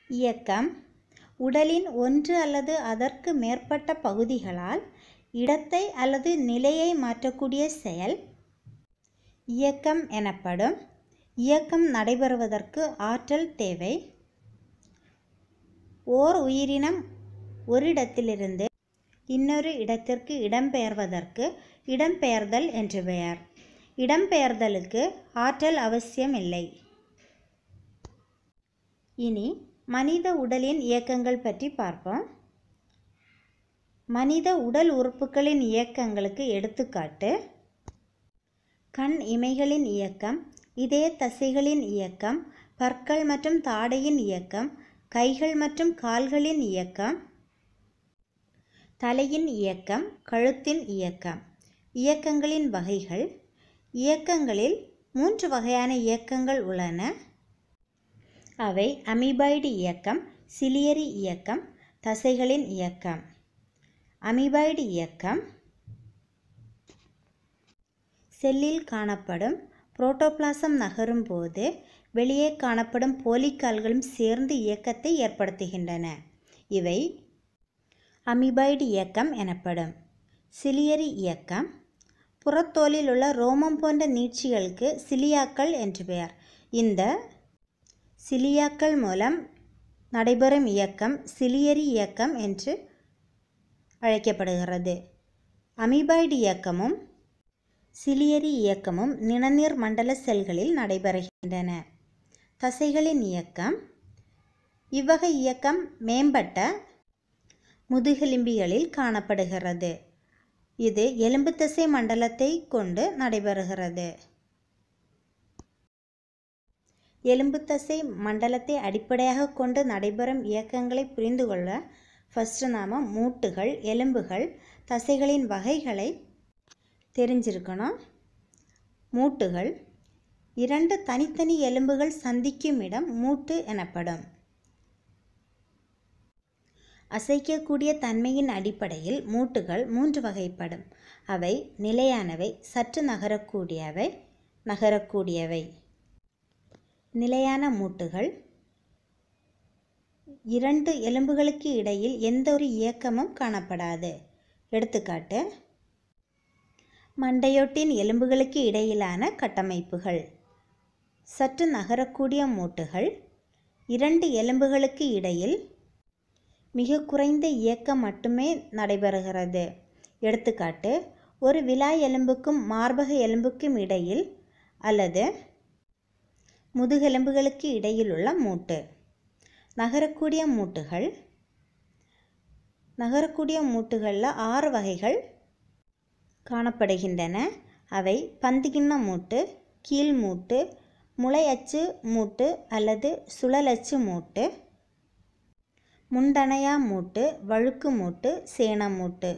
இயக்கம் உடலின் ஒன்று அல்லது அதற்கு மேற்பட்ட பகுதிகளால் இடத்தை அல்லது நிலையை மாற்றக்கூடிய செயல் இயக்கம் எனப்படும் இயக்கம் நடைபெறுவதற்கு ஆற்றல் தேவை ஓர் உயிரினம் ஒரு இடத்திலிருந்து இன்னொரு இடத்திற்கு இடம்பெயர்வதற்கு இடம்பெயர்தல் என்று பெயர் இடம்பெயர்தலுக்கு ஆற்றல் அவசியமில்லை இனி மனித உடலின் இயக்கங்கள் பற்றி பார்ப்போம் மனித உடல் உறுப்புகளின் இயக்கங்களுக்கு எடுத்துக்காட்டு கண் இமைகளின் இயக்கம் இதய தசைகளின் இயக்கம் பற்கள் மற்றும் தாடையின் இயக்கம் கைகள் மற்றும் கால்களின் இயக்கம் தலையின் இயக்கம் கழுத்தின் இயக்கம் இயக்கங்களின் வகைகள் இயக்கங்களில் மூன்று வகையான இயக்கங்கள் உள்ளன அவை அமீபாய்டு இயக்கம் சிலியரி இயக்கம் தசைகளின் இயக்கம் அமீபாய்டு இயக்கம் செல்லில் காணப்படும் புரோட்டோபிளாசம் நகரும் போது வெளியே காணப்படும் போலிக்கால்களும் சேர்ந்து இயக்கத்தை ஏற்படுத்துகின்றன இவை அமீபாய்டு இயக்கம் எனப்படும் சிலியரி இயக்கம் புறத்தோலில் உள்ள ரோமம் போன்ற நீட்சிகளுக்கு சிலியாக்கள் என்று பெயர் இந்த சிலியாக்கள் மூலம் நடைபெறும் இயக்கம் சிலியரி இயக்கம் என்று அழைக்கப்படுகிறது அமீபாய்டு இயக்கமும் சிலியரி இயக்கமும் நிணநீர் மண்டல செல்களில் நடைபெறுகின்றன தசைகளின் இயக்கம் இவ்வகை இயக்கம் மேம்பட்ட முதுகெலும்பிகளில் காணப்படுகிறது இது எலும்பு தசை மண்டலத்தை கொண்டு நடைபெறுகிறது எலும்பு தசை மண்டலத்தை அடிப்படையாக கொண்டு நடைபெறும் இயக்கங்களை புரிந்து கொள்ள ஃபஸ்ட்டு நாம் மூட்டுகள் எலும்புகள் தசைகளின் வகைகளை தெரிஞ்சிருக்கணும் மூட்டுகள் இரண்டு தனித்தனி எலும்புகள் சந்திக்கும் இடம் மூட்டு எனப்படும் அசைக்கக்கூடிய தன்மையின் அடிப்படையில் மூட்டுகள் மூன்று வகைப்படும் அவை நிலையானவை சற்று நகரக்கூடியவை நகரக்கூடியவை நிலையான மூட்டுகள் இரண்டு எலும்புகளுக்கு இடையில் எந்த ஒரு இயக்கமும் காணப்படாது எடுத்துக்காட்டு மண்டையோட்டின் எலும்புகளுக்கு இடையிலான கட்டமைப்புகள் சற்று நகரக்கூடிய மூட்டுகள் இரண்டு எலும்புகளுக்கு இடையில் மிக குறைந்த இயக்கம் மட்டுமே நடைபெறுகிறது எடுத்துக்காட்டு ஒரு விலா எலும்புக்கும் மார்பக எலும்புக்கும் இடையில் அல்லது முதுகெலும்புகளுக்கு இடையில் உள்ள மூட்டு நகரக்கூடிய மூட்டுகள் நகரக்கூடிய மூட்டுகளில் ஆறு வகைகள் காணப்படுகின்றன அவை பந்துகிண்ண மூட்டு கீழ் மூட்டு முளை அச்சு மூட்டு அல்லது சுழலச்சு மூட்டு முண்டனையா மூட்டு வழுக்கு மூட்டு சேன மூட்டு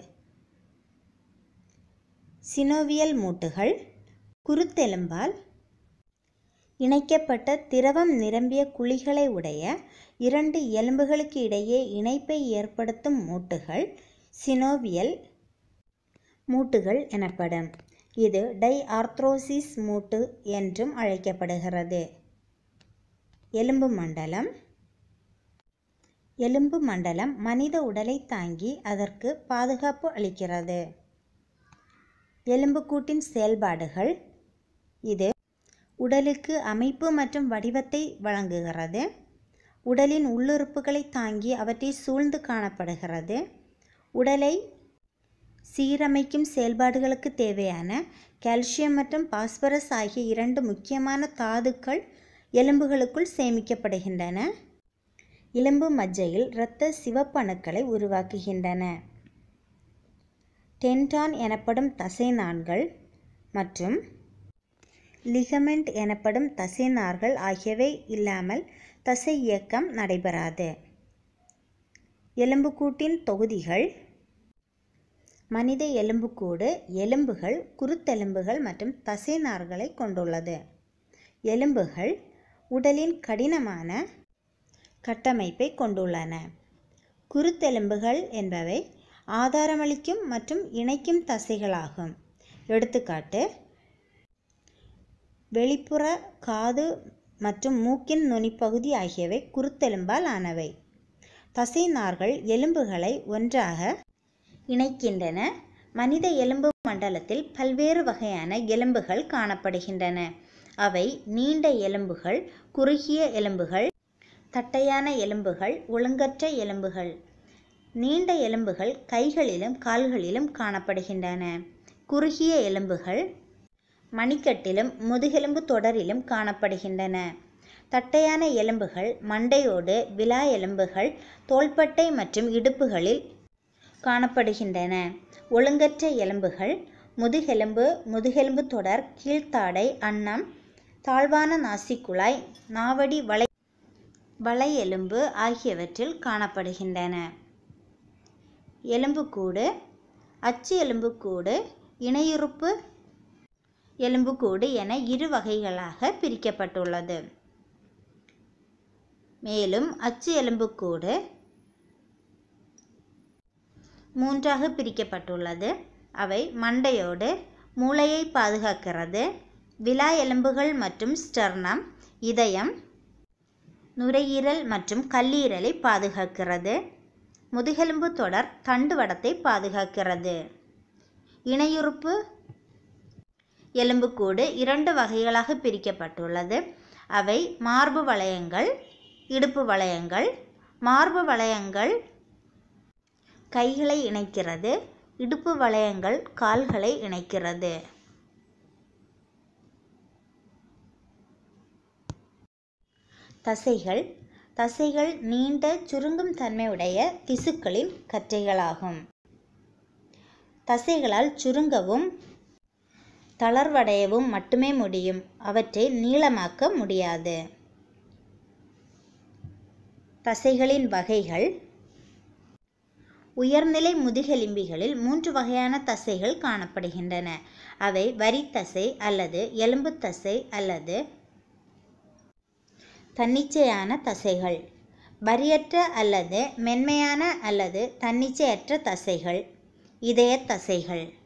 சினோவியல் மூட்டுகள் குருத்தெலும்பால் இணைக்கப்பட்ட திரவம் நிரம்பிய குழிகளை உடைய இரண்டு எலும்புகளுக்கு இடையே இணைப்பை ஏற்படுத்தும் மூட்டுகள் சினோவியல் மூட்டுகள் எனப்படும் இது டை ஆர்த்ரோசிஸ் மூட்டு என்றும் அழைக்கப்படுகிறது எலும்பு மண்டலம் எலும்பு மண்டலம் மனித உடலை தாங்கி அதற்கு பாதுகாப்பு அளிக்கிறது எலும்புக்கூட்டின் செயல்பாடுகள் இது உடலுக்கு அமைப்பு மற்றும் வடிவத்தை வழங்குகிறது உடலின் உள்ளுறுப்புகளை தாங்கி அவற்றை சூழ்ந்து காணப்படுகிறது உடலை சீரமைக்கும் செயல்பாடுகளுக்கு தேவையான கால்சியம் மற்றும் பாஸ்பரஸ் ஆகிய இரண்டு முக்கியமான தாதுக்கள் எலும்புகளுக்குள் சேமிக்கப்படுகின்றன எலும்பு மஜ்ஜையில் இரத்த சிவப்பணுக்களை உருவாக்குகின்றன டென்டான் எனப்படும் தசைநாண்கள் மற்றும் லிகமெண்ட் எனப்படும் தசைநார்கள் ஆகியவை இல்லாமல் தசை இயக்கம் நடைபெறாது எலும்புக்கூட்டின் தொகுதிகள் மனித எலும்புக்கூடு எலும்புகள் குருத்தெலும்புகள் மற்றும் தசைநார்களை கொண்டுள்ளது எலும்புகள் உடலின் கடினமான கட்டமைப்பை கொண்டுள்ளன குருத்தெலும்புகள் என்பவை ஆதாரமளிக்கும் மற்றும் இணைக்கும் தசைகளாகும் எடுத்துக்காட்டு வெளிப்புற காது மற்றும் மூக்கின் நுனிப்பகுதி ஆகியவை குருத்தெலும்பால் ஆனவை தசை நார்கள் எலும்புகளை ஒன்றாக இணைக்கின்றன மனித எலும்பு மண்டலத்தில் பல்வேறு வகையான எலும்புகள் காணப்படுகின்றன அவை நீண்ட எலும்புகள் குறுகிய எலும்புகள் தட்டையான எலும்புகள் ஒழுங்கற்ற எலும்புகள் நீண்ட எலும்புகள் கைகளிலும் கால்களிலும் காணப்படுகின்றன குறுகிய எலும்புகள் மணிக்கட்டிலும் முதுகெலும்பு தொடரிலும் காணப்படுகின்றன தட்டையான எலும்புகள் மண்டையோடு விலா எலும்புகள் தோள்பட்டை மற்றும் இடுப்புகளில் காணப்படுகின்றன ஒழுங்கற்ற எலும்புகள் முதுகெலும்பு முதுகெலும்பு தொடர் கீழ்த்தாடை அன்னம் தாழ்வான நாசிக்குழாய் நாவடி வளை வளையெலும்பு ஆகியவற்றில் காணப்படுகின்றன எலும்புக்கூடு அச்சு எலும்புக்கூடு இணையுறுப்பு எலும்புக்கூடு என இரு வகைகளாக பிரிக்கப்பட்டுள்ளது மேலும் அச்சு எலும்புக்கூடு மூன்றாக பிரிக்கப்பட்டுள்ளது அவை மண்டையோடு மூளையை பாதுகாக்கிறது விலா எலும்புகள் மற்றும் ஸ்டெர்னம் இதயம் நுரையீரல் மற்றும் கல்லீரலை பாதுகாக்கிறது முதுகெலும்பு தொடர் தண்டுவடத்தை பாதுகாக்கிறது இணையுறுப்பு எலும்புக்கூடு இரண்டு வகைகளாக பிரிக்கப்பட்டுள்ளது அவை மார்பு வளையங்கள் இடுப்பு வளையங்கள் மார்பு வளையங்கள் கைகளை இணைக்கிறது இடுப்பு வளையங்கள் கால்களை இணைக்கிறது தசைகள் தசைகள் நீண்ட சுருங்கும் தன்மையுடைய திசுக்களின் கற்றைகளாகும் தசைகளால் சுருங்கவும் தளர்வடையவும் மட்டுமே முடியும் அவற்றை நீளமாக்க முடியாது தசைகளின் வகைகள் உயர்நிலை முதுகெலும்பிகளில் மூன்று வகையான தசைகள் காணப்படுகின்றன அவை வரித்தசை அல்லது எலும்பு தசை அல்லது தன்னிச்சையான தசைகள் வரியற்ற அல்லது மென்மையான அல்லது தன்னிச்சையற்ற தசைகள் இதய தசைகள்